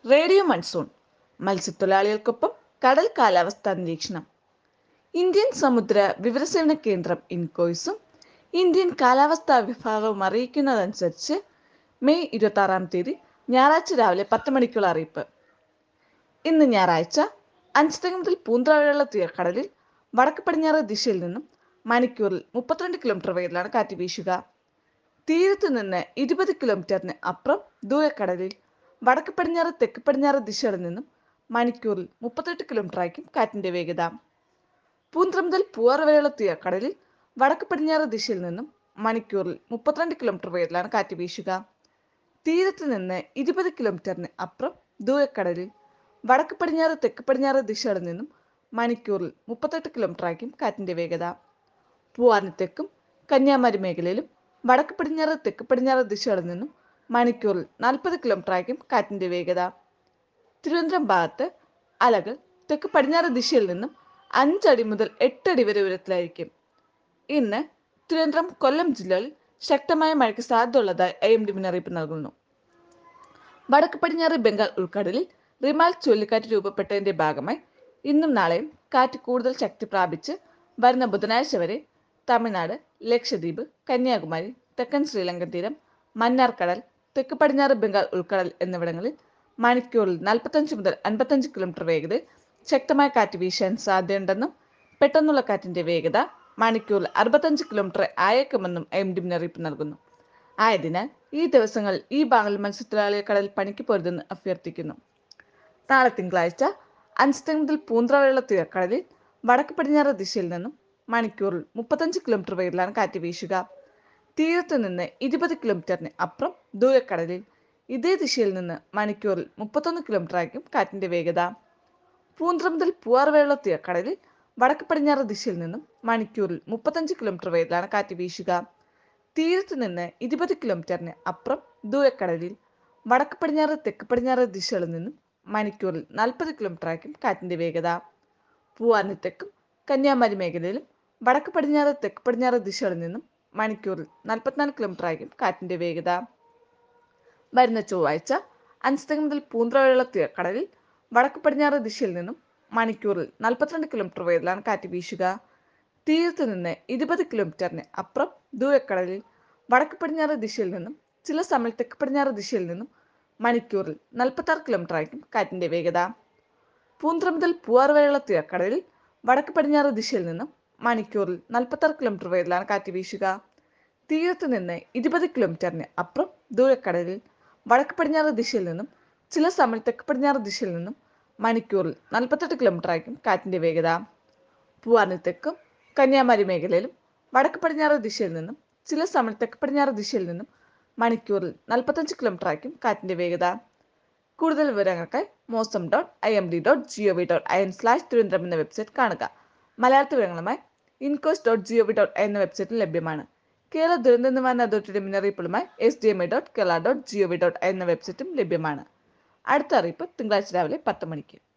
radio monsoon മത്സ്യത്തൊഴിലാളികൾക്കൊപ്പം കടൽ കാലാവസ്ഥാ നിരീക്ഷണം ഇന്ത്യൻ സമുദ്ര വിവരസേവന കേന്ദ്രം ഇൻകോയ്സും ഇന്ത്യൻ കാലാവസ്ഥാ വിഭാഗവും അറിയിക്കുന്നതനുസരിച്ച് മെയ് ഇരുപത്തി ആറാം തീയതി ഞായറാഴ്ച രാവിലെ പത്ത് മണിക്കുള്ള അറിയിപ്പ് ഇന്ന് ഞായറാഴ്ച അഞ്ചുതെങ്ങ് മുതൽ പൂന്തറ വരെയുള്ള തീരക്കടലിൽ വടക്ക് പടിഞ്ഞാറ് ദിശയിൽ നിന്നും മണിക്കൂറിൽ മുപ്പത്തിരണ്ട് കിലോമീറ്റർ വേഗത്തിലാണ് കാറ്റ് വീശുക തീരത്ത് നിന്ന് ഇരുപത് കിലോമീറ്ററിന് അപ്പുറം ദൂരക്കടലിൽ വടക്ക് പടിഞ്ഞാറ് തെക്ക് പടിഞ്ഞാറ് ദിശകളിൽ നിന്നും മണിക്കൂറിൽ മുപ്പത്തെട്ട് കിലോമീറ്റർ ആയിരിക്കും കാറ്റിന്റെ വേഗത പൂന്തറ മുതൽ പൂവാർ വരെയുള്ള തീരക്കടലിൽ വടക്ക് പടിഞ്ഞാറ് ദിശയിൽ നിന്നും മണിക്കൂറിൽ മുപ്പത്തിരണ്ട് കിലോമീറ്റർ വേഗത്തിലാണ് കാറ്റ് വീശുക തീരത്ത് നിന്ന് ഇരുപത് കിലോമീറ്ററിന് അപ്പുറം ദൂരക്കടലിൽ വടക്ക് പടിഞ്ഞാറ് തെക്ക് പടിഞ്ഞാറ് ദിശകളിൽ നിന്നും മണിക്കൂറിൽ മുപ്പത്തെട്ട് കിലോമീറ്റർ ആയിരിക്കും കാറ്റിന്റെ വേഗത പൂവാറിന് തെക്കും കന്യാകുമാരി മേഖലയിലും വടക്ക് പടിഞ്ഞാറ് തെക്ക് പടിഞ്ഞാറ് ദിശകളിൽ നിന്നും മണിക്കൂറിൽ നാൽപ്പത് കിലോമീറ്റർ ആയിരിക്കും കാറ്റിന്റെ വേഗത തിരുവനന്തപുരം ഭാഗത്ത് അലകൾ തെക്ക് പടിഞ്ഞാറ് ദിശയിൽ നിന്നും അഞ്ചടി മുതൽ എട്ടടി വരെ ഉയരത്തിലായിരിക്കും ഇന്ന് തിരുവനന്തപുരം കൊല്ലം ജില്ലകളിൽ ശക്തമായ മഴയ്ക്ക് സാധ്യതയുള്ളതായി ഐ എം ഡി മുന്നറിയിപ്പ് നൽകുന്നു വടക്ക് പടിഞ്ഞാറ് ബംഗാൾ ഉൾക്കടലിൽ റിമാൽ ചുഴലിക്കാറ്റ് രൂപപ്പെട്ടതിന്റെ ഭാഗമായി ഇന്നും നാളെയും കാറ്റ് കൂടുതൽ ശക്തി പ്രാപിച്ച് വരുന്ന ബുധനാഴ്ച വരെ തമിഴ്നാട് ലക്ഷദ്വീപ് കന്യാകുമാരി തെക്കൻ ശ്രീലങ്കൻ തീരം മന്നാർ കടൽ തെക്ക് പടിഞ്ഞാറ് ബംഗാൾ ഉൾക്കടൽ എന്നിവിടങ്ങളിൽ മണിക്കൂറിൽ നാൽപ്പത്തഞ്ച് മുതൽ അൻപത്തഞ്ച് കിലോമീറ്റർ വേഗതയിൽ ശക്തമായ കാറ്റ് വീശാൻ സാധ്യതയുണ്ടെന്നും പെട്ടെന്നുള്ള കാറ്റിന്റെ വേഗത മണിക്കൂറിൽ അറുപത്തഞ്ച് കിലോമീറ്റർ ആയേക്കുമെന്നും എം ഡി മുന്നറിയിപ്പ് നൽകുന്നു ആയതിനാൽ ഈ ദിവസങ്ങളിൽ ഈ ഭാഗങ്ങളിൽ മത്സ്യത്തൊഴിലാളികൾ കടലിൽ പണിക്ക് പോരുതെന്ന് അഭ്യർത്ഥിക്കുന്നു നാളെ തിങ്കളാഴ്ച അഞ്ച് മുതൽ പൂന്തറ വരെയുള്ള തീരക്കടലിൽ വടക്ക് പടിഞ്ഞാറ് ദിശയിൽ നിന്നും മണിക്കൂറിൽ മുപ്പത്തഞ്ച് കിലോമീറ്റർ വേഗത്തിലാണ് കാറ്റ് വീശുക തീരത്ത് നിന്ന് ഇരുപത് കിലോമീറ്ററിന് അപ്പുറം ദൂരക്കടലിൽ ഇതേ ദിശയിൽ നിന്ന് മണിക്കൂറിൽ മുപ്പത്തൊന്ന് കിലോമീറ്റർ ആയിരിക്കും കാറ്റിന്റെ വേഗത പൂന്തറ മുതൽ പൂവാർ വരെയുള്ള തീരക്കടലിൽ വടക്ക് പടിഞ്ഞാറ് ദിശയിൽ നിന്നും മണിക്കൂറിൽ മുപ്പത്തഞ്ച് കിലോമീറ്റർ വേഗത്തിലാണ് കാറ്റ് വീശുക തീരത്ത് നിന്ന് ഇരുപത് കിലോമീറ്ററിന് അപ്പുറം ദൂരക്കടലിൽ വടക്ക് പടിഞ്ഞാറ് തെക്ക് പടിഞ്ഞാറ് ദിശകളിൽ നിന്നും മണിക്കൂറിൽ നാൽപ്പത് കിലോമീറ്റർ ആയിരിക്കും കാറ്റിന്റെ വേഗത പൂവാറിന് തെക്കും കന്യാകുമാരി മേഖലയിലും വടക്ക് പടിഞ്ഞാറ് തെക്ക് പടിഞ്ഞാറ് ദിശകളിൽ നിന്നും മണിക്കൂറിൽ നാൽപ്പത്തിനാല് കിലോമീറ്റർ ആയിരിക്കും കാറ്റിന്റെ വേഗത വരുന്ന ചൊവ്വാഴ്ച അഞ്ച് മുതൽ പൂന്തറ വരെയുള്ള തീരക്കടലിൽ വടക്ക് പടിഞ്ഞാറ് ദിശയിൽ നിന്നും മണിക്കൂറിൽ നാൽപ്പത്തിരണ്ട് കിലോമീറ്റർ വേഗത്തിലാണ് കാറ്റ് വീശുക തീരത്ത് നിന്ന് ഇരുപത് കിലോമീറ്ററിന് അപ്പുറം ദൂരക്കടലിൽ വടക്ക് പടിഞ്ഞാറ് ദിശയിൽ നിന്നും ചില സമയം തെക്ക് പടിഞ്ഞാറ് ദിശയിൽ നിന്നും മണിക്കൂറിൽ നാൽപ്പത്തി ആറ് കിലോമീറ്റർ ആയിരിക്കും കാറ്റിന്റെ വേഗത പൂന്തറ മുതൽ പൂവാർ വരെയുള്ള തീരക്കടലിൽ വടക്ക് പടിഞ്ഞാറ് ദിശയിൽ നിന്നും മണിക്കൂറിൽ നാൽപ്പത്തി ആറ് കിലോമീറ്റർ വേഗത്തിലാണ് കാറ്റ് വീശുക തീരത്ത് നിന്ന് ഇരുപത് കിലോമീറ്ററിന് അപ്പുറം ദൂരക്കടലിൽ വടക്ക് പടിഞ്ഞാറ് ദിശയിൽ നിന്നും ചില സമയം തെക്ക് പടിഞ്ഞാറ് ദിശയിൽ നിന്നും മണിക്കൂറിൽ നാൽപ്പത്തെട്ട് കിലോമീറ്റർ ആയിരിക്കും കാറ്റിന്റെ വേഗത പൂവാറിന് തെക്കും കന്യാകുമാരി മേഖലയിലും വടക്ക് പടിഞ്ഞാറ് ദിശയിൽ നിന്നും ചില സമയം തെക്ക് പടിഞ്ഞാറ് ദിശയിൽ നിന്നും മണിക്കൂറിൽ നാൽപ്പത്തഞ്ച് കിലോമീറ്റർ ആയിരിക്കും കാറ്റിന്റെ വേഗത കൂടുതൽ വിവരങ്ങൾക്കായി Mausam dot I M D dot G O V dot I N slash Thiruvananthapuram എന്ന വെബ്സൈറ്റ് കാണുക മലയാളത്തിൽ വിവരങ്ങളുമായി INCOIS dot G O V dot എന്ന വെബ്സൈറ്റിൽ ലഭ്യമാണ് കേരള ദുരന്ത നിവാരണ അതോറിറ്റിയുടെ മുന്നറിയിപ്പുകളുമായി S D M I dot Kerala dot G O V dot എന്ന വെബ്സൈറ്റും ലഭ്യമാണ് അടുത്ത അറിയിപ്പ് തിങ്കളാഴ്ച രാവിലെ പത്ത് മണിക്ക്